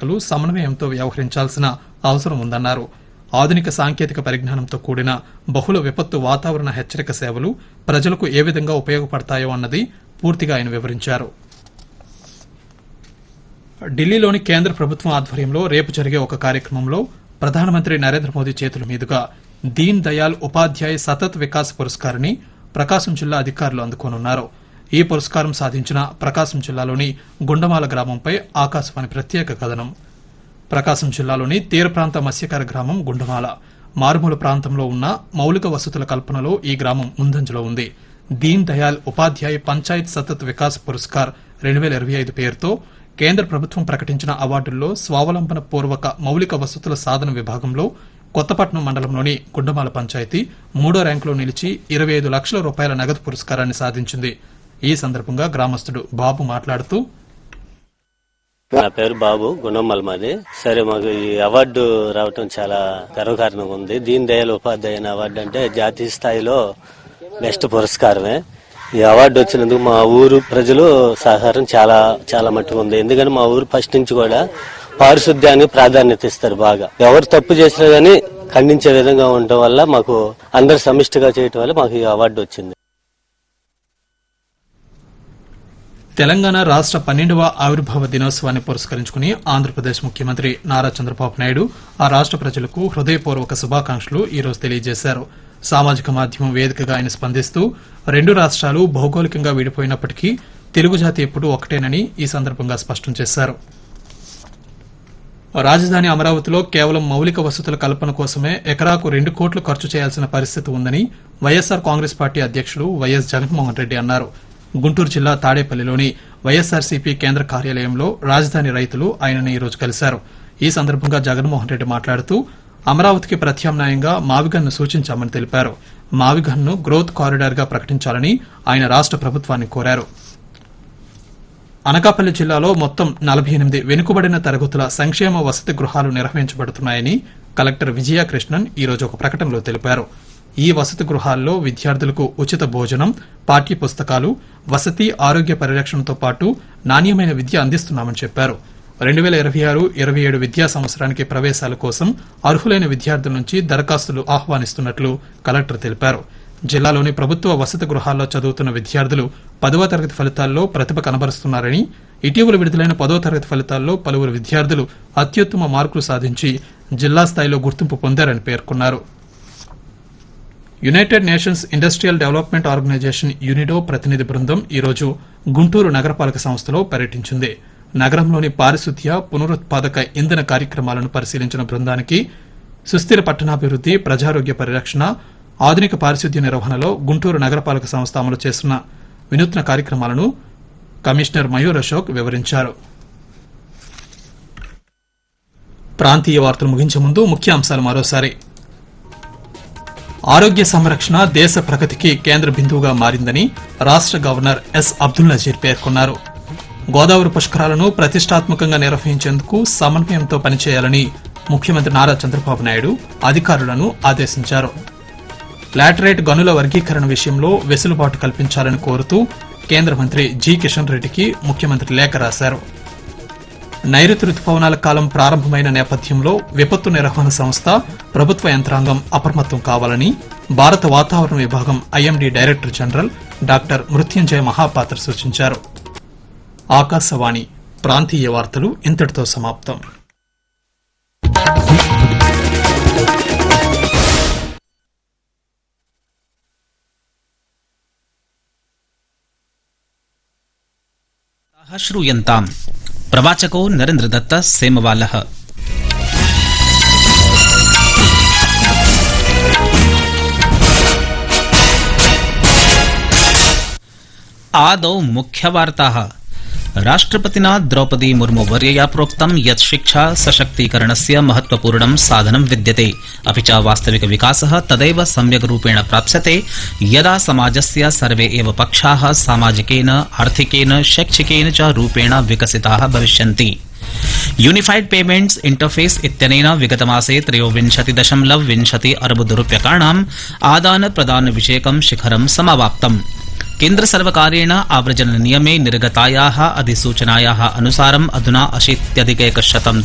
శాఖలు సమన్వయంతో వ్యవహరించాల్సిన అవసరం ఉందన్నారు ఆధునిక సాంకేతిక పరిజ్ఞానంతో కూడిన బహుళ విపత్తు వాతావరణ హెచ్చరిక సేవలు ప్రజలకు ఏ విధంగా ఉపయోగపడతాయో అన్నది పూర్తిగా ఆయన వివరించారు ఢిల్లీలోని కేంద్ర ప్రభుత్వం ఆధ్వర్యంలో రేపు జరిగే ఒక కార్యక్రమంలో ప్రధానమంత్రి నరేంద్ర మోదీ చేతుల మీదుగా దీన్ దయాల్ ఉపాధ్యాయ సతత్ వికాస్ పురస్కార్ని ప్రకాశం జిల్లా అధికారులు అందుకోనున్నారు ఈ పురస్కారం సాధించిన ప్రకాశం జిల్లాలోని గుండమాల గ్రామంపై ఆకాశవాణి ప్రత్యేక కథనం ప్రకాశం జిల్లాలోని తీర ప్రాంత మత్స్యకార గ్రామం గుండమాల మారుమూల ప్రాంతంలో ఉన్న మౌలిక వసతుల కల్పనలో ఈ గ్రామం ముందంజలో ఉంది దీన్ దయాల్ ఉపాధ్యాయ పంచాయత్ సతత్ వికాస్ పురస్కార్ రెండు వేల ఇరవై ఐదు పేరుతో కేంద్ర ప్రభుత్వం ప్రకటించిన అవార్డుల్లో స్వావలంబన పూర్వక మౌలిక వసతుల సాధన విభాగంలో కొత్తపట్నం మండలంలోని గుండమాల పంచాయతీ మూడో ర్యాంకులో నిలిచి ఇరవై ఐదు లక్షల రూపాయల నగదు పురస్కారాన్ని సాధించింది ఈ సందర్భంగా గ్రామస్తుడు బాబు మాట్లాడుతూ నా పేరు బాబు గుణమ్మల్ మాది సరే మాకు ఈ అవార్డు రావటం చాలా గర్వకారణంగా ఉంది దీన్ దయాళ్ ఉపాధ్యాయ అవార్డు అంటే జాతీయ స్థాయిలో బెస్ట్ పురస్కారమే ఈ అవార్డు వచ్చినందుకు మా ఊరు ప్రజలు సహకారం చాలా చాలా మట్టుకు ఉంది ఎందుకంటే మా ఊరు ఫస్ట్ నుంచి కూడా పారిశుద్ధ్యానికి ప్రాధాన్యత ఇస్తారు బాగా ఎవరు తప్పు చేసినా గానీ ఖండించే విధంగా ఉండటం వల్ల మాకు అందరు సమిష్టిగా చేయటం వల్ల మాకు ఈ అవార్డు వచ్చింది తెలంగాణ రాష్ట్ర పన్నెండవ ఆవిర్భావ దినోత్సవాన్ని పురస్కరించుకుని ఆంధ్రప్రదేశ్ ముఖ్యమంత్రి నారా చంద్రబాబు నాయుడు ఆ రాష్ట్ర ప్రజలకు హృదయపూర్వక శుభాకాంక్షలు ఈ రోజు తెలియజేశారు సామాజిక మాధ్యమం వేదికగా ఆయన స్పందిస్తూ రెండు రాష్ట్రాలు భౌగోళికంగా విడిపోయినప్పటికీ తెలుగు జాతి ఎప్పుడూ ఒకటేనని ఈ సందర్భంగా స్పష్టం చేశారు రాజధాని అమరావతిలో కేవలం మౌలిక వసతుల కల్పన కోసమే ఎకరాకు రెండు కోట్లు ఖర్చు చేయాల్సిన పరిస్థితి ఉందని వైఎస్సార్ కాంగ్రెస్ పార్టీ అధ్యక్షులు వైఎస్ జగన్మోహన్ రెడ్డి అన్నారు గుంటూరు జిల్లా తాడేపల్లిలోని వైఎస్సార్సీపీ కేంద్ర కార్యాలయంలో రాజధాని రైతులు ఆయనను ఈ రోజు కలిశారు ఈ సందర్భంగా జగన్మోహన్ రెడ్డి మాట్లాడుతూ అమరావతికి ప్రత్యామ్నాయంగా మావిగన్ను సూచించామని తెలిపారు మావిగన్ను గ్రోత్ కారిడార్ గా ప్రకటించాలని ఆయన రాష్ట్ర ప్రభుత్వాన్ని కోరారు అనకాపల్లి జిల్లాలో మొత్తం నలభై ఎనిమిది వెనుకబడిన తరగతుల సంక్షేమ వసతి గృహాలు నిర్వహించబడుతున్నాయని కలెక్టర్ విజయకృష్ణన్ ఈ రోజు ఒక ప్రకటనలో తెలిపారు ఈ వసతి గృహాల్లో విద్యార్థులకు ఉచిత భోజనం పాఠ్య పుస్తకాలు వసతి ఆరోగ్య పరిరక్షణతో పాటు నాణ్యమైన విద్య అందిస్తున్నామని చెప్పారు రెండు వేల ఇరవై ఆరు ఇరవై ఏడు విద్యా సంవత్సరానికి ప్రవేశాల కోసం అర్హులైన విద్యార్థుల నుంచి దరఖాస్తులు ఆహ్వానిస్తున్నట్లు కలెక్టర్ తెలిపారు జిల్లాలోని ప్రభుత్వ వసతి గృహాల్లో చదువుతున్న విద్యార్థులు పదవ తరగతి ఫలితాల్లో ప్రతిభ కనబరుస్తున్నారని ఇటీవల విడుదలైన పదవ తరగతి ఫలితాల్లో పలువురు విద్యార్థులు అత్యుత్తమ మార్కులు సాధించి జిల్లా స్థాయిలో గుర్తింపు పొందారని పేర్కొన్నారు United Nations Industrial Development Organisation UNIDO ప్రతినిధి బృందం ఈరోజు గుంటూరు నగరపాలక సంస్థలో పర్యటించింది నగరంలోని పారిశుద్ధ్య పునరుత్పాదక ఇంధన కార్యక్రమాలను పరిశీలించిన బృందానికి సుస్థిర పట్టణాభివృద్ది ప్రజారోగ్య పరిరక్షణ ఆధునిక పారిశుద్ధ్య నిర్వహణలో గుంటూరు నగరపాలక సంస్థ అమలు చేస్తున్న వినూత్న కార్యక్రమాలను కమిషనర్ మయూర్ అశోక్ వివరించారు ప్రాంతీయ వార్తలు ముగించే ముందు ముఖ్యాంశాలు మరోసారి ఆరోగ్య సంరక్షణ దేశ ప్రగతికి కేంద్ర బిందువుగా మారిందని రాష్ట్ర గవర్నర్ ఎస్ అబ్దుల్ నజీర్ పేర్కొన్నారు గోదావరి పుష్కరాలను ప్రతిష్టాత్మకంగా నిర్వహించేందుకు సమన్వయంతో పనిచేయాలని ముఖ్యమంత్రి నారా చంద్రబాబు నాయుడు అధికారులను ఆదేశించారు లాటరైట్ గనుల వర్గీకరణ విషయంలో వెసులుబాటు కల్పించాలని కోరుతూ కేంద్ర మంత్రి జి కిషన్ రెడ్డికి ముఖ్యమంత్రి లేఖ రాశారు నైరుతి రుతుపవనాల కాలం ప్రారంభమైన నేపథ్యంలో విపత్తు నిర్వహణ సంస్థ ప్రభుత్వ యంత్రాంగం అప్రమత్తం కావాలని భారత వాతావరణ విభాగం IMD director general doctor Mrutyunjay Mohapatra సూచించారు ఆకాశవాణి ప్రాంతీయ వార్తలు ఇంతటితో సమాప్తం श्रूयन्ताम् प्रवाचको नरेन्द्रदत्त सेमवालः आदौ मुख्यवार्ताः राष्ट्रपतिना द्रौपदी मुर्मुवर्यया प्रोक्तं यत् शिक्षा सशक्तीकरणस्य महत्वपूर्णं साधनं विद्यते अपि च वास्तविकविकासः तदैव सम्यग् रूपेण प्राप्स्यते यदा समाजस्य सर्वे एव पक्षाः सामाजिकेन आर्थिकेन शैक्षिकेन च रूपेण विकसिताः भविष्यन्ति यूनिफाइड पेमेंट्स इंटरफेस इत्यनेन विगतमासे त्रयोविंशति दशमलव विंशति अर्बुदरूप्यकाणाम् आदान प्रदान विषयकं शिखरं समावाप्तम् केन्द्र सर्वकारेण आव्रजन नियमे निर्गतायाः अधिसूचनायाः अनुसारम् अधुना अशीत्यधिकैकशतं